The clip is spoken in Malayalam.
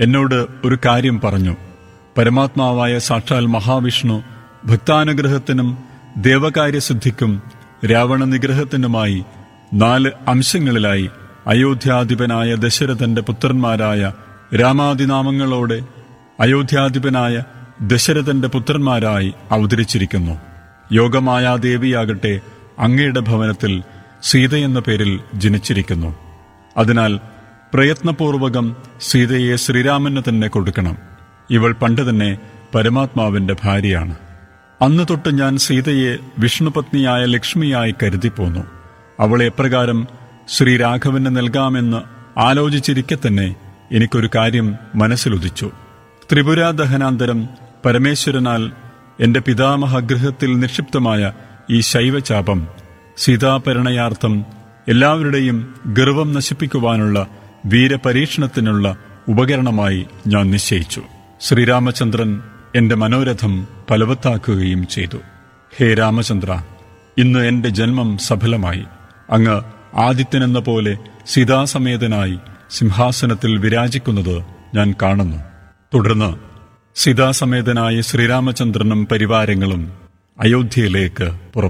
എന്നോട് ഒരു കാര്യം പറഞ്ഞു പരമാത്മാവായ സാക്ഷാൽ മഹാവിഷ്ണു ഭക്താനുഗ്രഹത്തിനും ദേവകാര്യസിദ്ധിക്കും രാവണ നിഗ്രഹത്തിനുമായി നാല് അംശങ്ങളിലായി അയോധ്യാധിപനായ ദശരഥന്റെ പുത്രന്മാരായ രാമാദിനാമങ്ങളോടെ അയോധ്യാധിപനായ ദശരഥന്റെ പുത്രന്മാരായി അവതരിച്ചിരിക്കുന്നു യോഗമായാദേവിയാകട്ടെ അങ്ങയുടെ ഭവനത്തിൽ സീതയെന്ന പേരിൽ ജനിച്ചിരിക്കുന്നു അതിനാൽ പ്രയത്നപൂർവകം സീതയെ ശ്രീരാമന് തന്നെ കൊടുക്കണം ഇവൾ പണ്ട് തന്നെ പരമാത്മാവിന്റെ ഭാര്യയാണ് അന്ന് തൊട്ട് ഞാൻ സീതയെ വിഷ്ണുപത്നിയായ ലക്ഷ്മിയായി കരുതിപ്പോന്നു അവളെ എപ്രകാരം ശ്രീരാഘവന് നൽകാമെന്ന് ആലോചിച്ചിരിക്കെ തന്നെ എനിക്കൊരു കാര്യം മനസ്സിലുദിച്ചു ത്രിപുരാദഹനാന്തരം പരമേശ്വരനാൽ എന്റെ പിതാമഹഗൃഹത്തിൽ നിക്ഷിപ്തമായ ഈ ശൈവചാപം സീതാപരിണയാർത്ഥം എല്ലാവരുടെയും ഗർവം നശിപ്പിക്കുവാനുള്ള വീരപരീക്ഷണത്തിനുള്ള ഉപകരണമായി ഞാൻ നിശ്ചയിച്ചു ശ്രീരാമചന്ദ്രൻ എന്റെ മനോരഥം ഫലവത്താക്കുകയും ചെയ്തു ഹേ രാമചന്ദ്ര ഇന്ന് എന്റെ ജന്മം സഫലമായി അങ്ങ് ആദിത്യനെന്ന പോലെ സീതാസമേതനായി സിംഹാസനത്തിൽ വിരാജിക്കുന്നത് ഞാൻ കാണുന്നു തുടർന്ന് സീതാസമേതനായ ശ്രീരാമചന്ദ്രനും പരിവാരങ്ങളും അയോധ്യയിലേക്ക് പുറപ്പെട്ടു